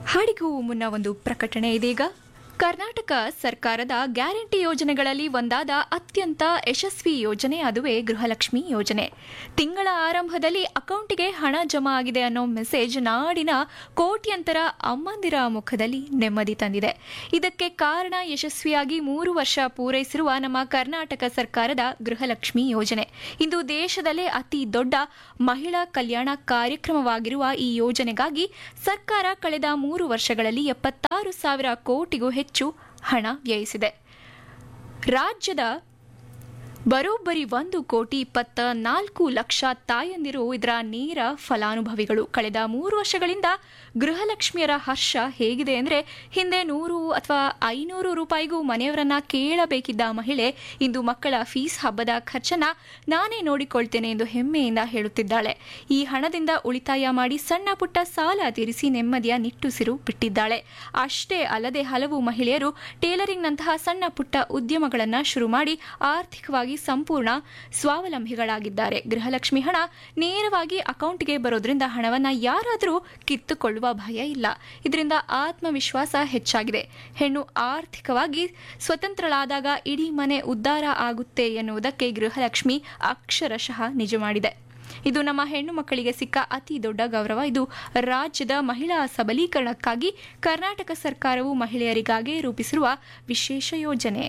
ಹಾಡಿಗೂ ಮುನ್ನ ಒಂದು ಪ್ರಕಟಣೆ ಇದೀಗ ಕರ್ನಾಟಕ ಸರ್ಕಾರದ ಗ್ಯಾರಂಟಿ ಯೋಜನೆಗಳಲ್ಲಿ ಒಂದಾದ ಅತ್ಯಂತ ಯಶಸ್ವಿ ಯೋಜನೆ ಅದುವೇ ಗೃಹಲಕ್ಷ್ಮಿ ಯೋಜನೆ ತಿಂಗಳ ಆರಂಭದಲ್ಲಿ ಅಕೌಂಟಿಗೆ ಹಣ ಜಮಾ ಆಗಿದೆ ಅನ್ನೋ ಮೆಸೇಜ್ ನಾಡಿನ ಕೋಟ್ಯಂತರ ಅಮ್ಮಂದಿರ ಮುಖದಲ್ಲಿ ನೆಮ್ಮದಿ ತಂದಿದೆ ಇದಕ್ಕೆ ಕಾರಣ ಯಶಸ್ವಿಯಾಗಿ ಮೂರು ವರ್ಷ ಪೂರೈಸಿರುವ ನಮ್ಮ ಕರ್ನಾಟಕ ಸರ್ಕಾರದ ಗೃಹಲಕ್ಷ್ಮಿ ಯೋಜನೆ ಇಂದು ದೇಶದಲ್ಲೇ ಅತಿ ದೊಡ್ಡ ಮಹಿಳಾ ಕಲ್ಯಾಣ ಕಾರ್ಯಕ್ರಮವಾಗಿರುವ ಈ ಯೋಜನೆಗಾಗಿ ಸರ್ಕಾರ ಕಳೆದ ಮೂರು ವರ್ಷಗಳಲ್ಲಿ ಎಪ್ಪತ್ತಾರು ಸಾವಿರ ಕೋಟಿಗೂ ಹೆಚ್ಚು ಹಣ ವ್ಯಯಿಸಿದೆ ರಾಜ್ಯದ ಬರೋಬ್ಬರಿ ಒಂದು ಕೋಟಿ ಇಪ್ಪತ್ತ ನಾಲ್ಕು ಲಕ್ಷ ತಾಯಂದಿರು ಇದರ ನೇರ ಫಲಾನುಭವಿಗಳು ಕಳೆದ ಮೂರು ವರ್ಷಗಳಿಂದ ಗೃಹಲಕ್ಷ್ಮಿಯರ ಹರ್ಷ ಹೇಗಿದೆ ಅಂದರೆ ಹಿಂದೆ ನೂರು ಅಥವಾ ಐನೂರು ರೂಪಾಯಿಗೂ ಮನೆಯವರನ್ನ ಕೇಳಬೇಕಿದ್ದ ಮಹಿಳೆ ಇಂದು ಮಕ್ಕಳ ಫೀಸ್ ಹಬ್ಬದ ಖರ್ಚನ್ನ ನಾನೇ ನೋಡಿಕೊಳ್ತೇನೆ ಎಂದು ಹೆಮ್ಮೆಯಿಂದ ಹೇಳುತ್ತಿದ್ದಾಳೆ ಈ ಹಣದಿಂದ ಉಳಿತಾಯ ಮಾಡಿ ಸಣ್ಣ ಪುಟ್ಟ ಸಾಲ ತೀರಿಸಿ ನೆಮ್ಮದಿಯ ನಿಟ್ಟುಸಿರು ಬಿಟ್ಟಿದ್ದಾಳೆ ಅಷ್ಟೇ ಅಲ್ಲದೆ ಹಲವು ಮಹಿಳೆಯರು ಟೇಲರಿಂಗ್ನಂತಹ ಸಣ್ಣ ಪುಟ್ಟ ಉದ್ಯಮಗಳನ್ನು ಶುರು ಮಾಡಿ ಆರ್ಥಿಕವಾಗಿ ಸಂಪೂರ್ಣ ಸ್ವಾವಲಂಬಿಗಳಾಗಿದ್ದಾರೆ ಗೃಹಲಕ್ಷ್ಮಿ ಹಣ ನೇರವಾಗಿ ಅಕೌಂಟ್ಗೆ ಬರೋದ್ರಿಂದ ಹಣವನ್ನ ಯಾರಾದರೂ ಕಿತ್ತುಕೊಳ್ಳುವ ಭಯ ಇಲ್ಲ ಇದರಿಂದ ಆತ್ಮವಿಶ್ವಾಸ ಹೆಚ್ಚಾಗಿದೆ ಹೆಣ್ಣು ಆರ್ಥಿಕವಾಗಿ ಸ್ವತಂತ್ರಳಾದಾಗ ಇಡೀ ಮನೆ ಉದ್ಧಾರ ಆಗುತ್ತೆ ಎನ್ನುವುದಕ್ಕೆ ಗೃಹಲಕ್ಷ್ಮಿ ಅಕ್ಷರಶಃ ನಿಜ ಮಾಡಿದೆ ಇದು ನಮ್ಮ ಹೆಣ್ಣು ಮಕ್ಕಳಿಗೆ ಸಿಕ್ಕ ಅತಿ ದೊಡ್ಡ ಗೌರವ ಇದು ರಾಜ್ಯದ ಮಹಿಳಾ ಸಬಲೀಕರಣಕ್ಕಾಗಿ ಕರ್ನಾಟಕ ಸರ್ಕಾರವು ಮಹಿಳೆಯರಿಗಾಗಿ ರೂಪಿಸಿರುವ ವಿಶೇಷ ಯೋಜನೆ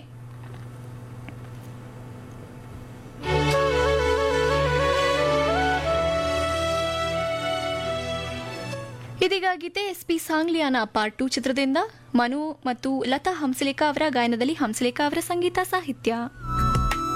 ಇದೀಗ ಗೀತೆ S P Sangliana part two ಚಿತ್ರದಿಂದ ಮನು ಮತ್ತು ಲತಾ ಹಂಸಲೇಖ ಅವರ ಗಾಯನದಲ್ಲಿ ಹಂಸಲೇಖ ಅವರ ಸಂಗೀತ ಸಾಹಿತ್ಯ